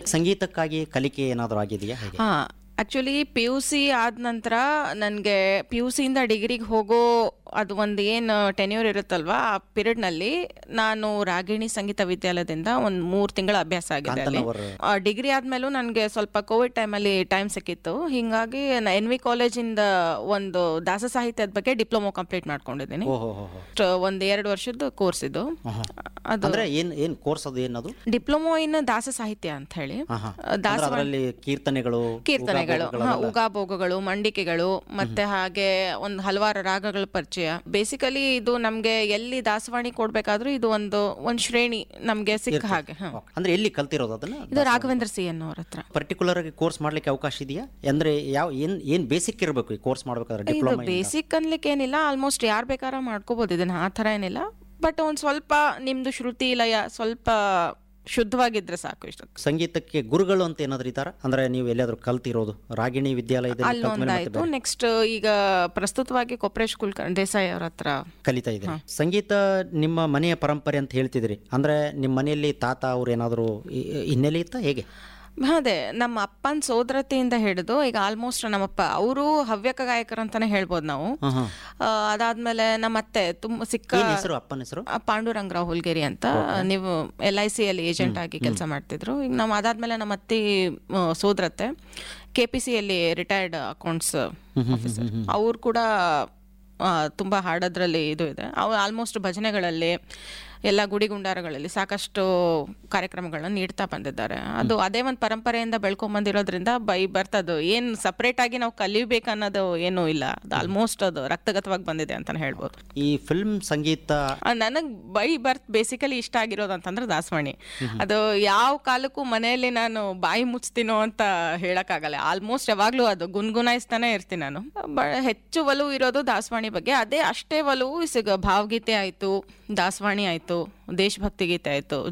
ಇದಕ್ಕೆ ಸಂಗೀತಕ್ಕಾಗಿ ಕಲಿಕೆ ಏನಾದರೂ ಆಗಿದೆಯಾ ಹೇಗೆ ಹಾ ಆಕ್ಚುಲಿ ಪಿ ಯು ಸಿ ಆದ ನಂತರ ನನಗೆ ಪಿ ಯು ಸಿಯಿಂದ ಡಿಗ್ರಿಗೆ ಹೋಗೋ ಅದು ಒಂದು ಏನು ಟೆನ್ಯೂರ್ ಇರುತ್ತಲ್ವಾ ಆ ಪೀರಿಯಡ್ನಲ್ಲಿ ನಾನು ರಾಗಿಣಿ ಸಂಗೀತ ವಿದ್ಯಾಲಯದಿಂದ ಒಂದು ಮೂರು ತಿಂಗಳ ಅಭ್ಯಾಸ ಆಗಿದೆ ಅಲ್ಲಿ ಕಾಂತನವರ ಡಿಗ್ರಿ ಆದ್ಮೇಲೂ ನನಗೆ ಸ್ವಲ್ಪ ಕೋವಿಡ್ ಟೈಮಲ್ಲಿ ಟೈಮ್ ಸಿಕ್ಕಿತ್ತು ಹಿಂಗಾಗಿ ಎನ್ ವಿ ಕಾಲೇಜಿಂದ ಒಂದು ದಾಸ ಸಾಹಿತ್ಯದ ಬಗ್ಗೆ ಡಿಪ್ಲೊಮೊ ಕಂಪ್ಲೀಟ್ ಮಾಡ್ಕೊಂಡಿದ್ದೀನಿ ಓಹೋ ಹೋ ಹೋ ಅಷ್ಟು ಒಂದು ಎರಡು ವರ್ಷದ ಕೋರ್ಸ್ ಇದು ಅದು ಅಂದ್ರೆ ಏನ್ ಏನ್ ಕೋರ್ಸ್ ಅದು ಏನದು ಡಿಪ್ಲೊಮೊ ಇನ್ ದಾಸ ಸಾಹಿತ್ಯ ಅಂತ ಹೇಳಿ ಆಹಾ. ದಾಸ ಅಂದ್ರೆ ಅದರಲ್ಲಿ ಕೀರ್ತನೆಗಳು ಕೀರ್ತನೆಗಳು ಉಗಾಬೋಗಗಳು ಹಾ, ಉಗಾಭೋಗಗಳು ಮಂಡಿಕೆಗಳು ಮತ್ತೆ ಹಾಗೆ ಒಂದು ಹಲವಾರು ರಾಗಗಳ ಪರಿಚಯ ಬೇಸಿಕಲಿ ಇದು ನಮ್ಗೆ ಎಲ್ಲಿ ದಾಸವಾಣಿ ಕೊಡ್ಬೇಕಾದ್ರೂ ಇದು ಒಂದು ಒಂದ್ ಶ್ರೇಣಿ ನಮ್ಗೆ ಸಿಕ್ಕ ಹಾಗೆ ಹ. ಓಕೆ. ಅಂದ್ರೆ ಎಲ್ಲಿ ಕಲ್ತಿರೋದು ಅದನ್ನ ಇದು ರಾಘವೇಂದ್ರ ಸಿ ಅನ್ನೋರ ಹತ್ರ ಪರ್ಟಿಕ್ಯುಲರ್ ಆಗಿ ಕೋರ್ಸ್ ಮಾಡ್ಲಿಕ್ಕೆ ಅವಕಾಶ ಇದೆಯಾ ಅಂದ್ರೆ ಯಾವ ಏನ್ ಏನ್ ಬೇಸಿಕ್ ಇರಬೇಕು ಈ ಕೋರ್ಸ್ ಮಾಡ್ಬೇಕಾದ್ರೆ ಇದು ಡಿಪ್ಲೊಮಾ ಬೇಸಿಕ್ ಅನ್ಲಿಕ್ಕೆ ಏನಿಲ್ಲ ಆಲ್ಮೋಸ್ಟ್ ಯಾರ್ ಬೇಕಾರ ಮಾಡ್ಕೋಬಹುದು ಇದನ್ನ ಆ ಥರ ಏನಿಲ್ಲ ಬಟ್ ಒಂದ್ ಸ್ವಲ್ಪ ನಿಮ್ದು ಶ್ರುತಿ ಲಯ ಸ್ವಲ್ಪ ಶುದ್ಧವಾಗಿದ್ರೆ ಸಾಕು ಇಷ್ಟ ಸಂಗೀತಕ್ಕೆ ಗುರುಗಳು ಅಂತ ಏನಾದ್ರು ಇದ್ದಾರ ಅಂದ್ರೆ ನೀವು ಎಲ್ಲಾದ್ರೂ ಕಲ್ತಿರೋದು ರಾಗಿಣಿ ವಿದ್ಯಾಲಯದಲ್ಲಿ ಕಲ್ತ ಮೇಲೆ ಮತ್ತೆ ಅಲ್ಲೊಂದಾಯ್ತು ನೆಕ್ಸ್ಟ್ ಈಗ ಪ್ರಸ್ತುತವಾಗಿ ಕೊಪ್ರೇಶ್ ಕುಲ್ಕರ್ಣಿ ದೇಸಾಯಿ ಅವ್ರ ಹತ್ರ ಕಲಿತಾ ಇದ್ದೀರಿ ಸಂಗೀತ ನಿಮ್ಮ ಮನೆಯ ಪರಂಪರೆ ಅಂತ ಹೇಳ್ತಿದ್ರಿ ಅಂದ್ರೆ ನಿಮ್ಮ ಮನೆಯಲ್ಲಿ ತಾತ ಅವ್ರು ಏನಾದ್ರು ಈ- ಹಿನ್ನೆಲೆ ಇತ್ತಾ ಹೇಗೆ ಅದೇ ನಮ್ಮ ಅಪ್ಪನ ಸೋದರತೆಯಿಂದ ಹಿಡಿದು ಈಗ ಆಲ್ಮೋಸ್ಟ್ ನಮ್ಮಪ್ಪ ಅವರು ಹವ್ಯಕ ಗಾಯಕರು ಅಂತಾನೆ ಹೇಳ್ಬೋದು ನಾವು ಹಾ ಹಾ ಆ, ಅದಾದ್ಮೇಲೆ ನಮ್ಮ ಅತ್ತೆ ತುಂಬ ಸಿಕ್ಕ ಏನ್ ಹೆಸರು ಅಪ್ಪನ ಹೆಸರು ಆ, ಪಾಂಡುರಂಗರಾವ್ ಹುಲ್ಗೇರಿ ಅಂತ ನೀವು ಎಲ್ ಐ ಸಿ ಅಲ್ಲಿ ಏಜೆಂಟ್ ಆಗಿ ಕೆಲಸ ಮಾಡ್ತಿದ್ರು ಈಗ ನಮ್ಮ ಅದಾದ್ಮೇಲೆ ನಮ್ಮ ಅತ್ತಿ ಆ, ಸೋದರತ್ತೆ ಕೆ ಪಿ ಸಿ ಅಲ್ಲಿ ರಿಟೈರ್ಡ್ ಅಕೌಂಟ್ಸ್ ಆಫೀಸರ್ ಅವ್ರು ಕೂಡ ಆ, ತುಂಬಾ ಹಾಡೋದ್ರಲ್ಲಿ ಇದು ಇದೆ ಅವ್ರು ಆಲ್ಮೋಸ್ಟ್ ಭಜನೆಗಳಲ್ಲಿ ಎಲ್ಲ ಗುಡಿ ಗುಂಡಾರಗಳಲ್ಲಿ ಸಾಕಷ್ಟು ಕಾರ್ಯಕ್ರಮಗಳನ್ನ ನೀಡ್ತಾ ಬಂದಿದ್ದಾರೆ ಅದು ಅದೇ ಒಂದು ಪರಂಪರೆಯಿಂದ ಬೆಳ್ಕೊಂಡ್ ಬಂದಿರೋದ್ರಿಂದ ಬೈ ಬರ್ತದು ಏನ್ ಸಪ್ರೇಟ್ ಆಗಿ ನಾವು ಕಲಿಬೇಕನ್ನೋದು ಏನೂ ಇಲ್ಲ ಅದು ಆಲ್ಮೋಸ್ಟ್ ಅದು ರಕ್ತಗತವಾಗಿ ಬಂದಿದೆ ಅಂತಾನೆ ಹೇಳ್ಬೋದು ಈ ಫಿಲ್ಮ್ ಸಂಗೀತ ನನಗೆ ಬೈ ಬರ್ತ್ ಬೇಸಿಕಲಿ ಇಷ್ಟ ಆಗಿರೋದು ಅಂತಂದ್ರೆ ದಾಸವಾಣಿ ಅದು ಯಾವ ಕಾಲಕ್ಕೂ ಮನೆಯಲ್ಲಿ ನಾನು ಬಾಯಿ ಮುಚ್ತೀನೋ ಅಂತ ಹೇಳಕ್ಕಾಗಲ್ಲ ಆಲ್ಮೋಸ್ಟ್ ಯಾವಾಗ್ಲೂ ಅದು ಗುನ್ಗುನಾಯಿಸ್ತಾನೆ ಇರ್ತೀನಿ ನಾನು ಬ ಹೆಚ್ಚು ಒಲವು ಇರೋದು ದಾಸವಾಣಿ ಬಗ್ಗೆ ಅದೇ ಅಷ್ಟೇ ಒಲವು ಸಿಗ ಭಾವಗೀತೆ ಆಯ್ತು ದಾಸವಾಣಿ ಆಯ್ತು ದೇಶಭಕ್ತಿ ಗೀತೆ ಆಯ್ತು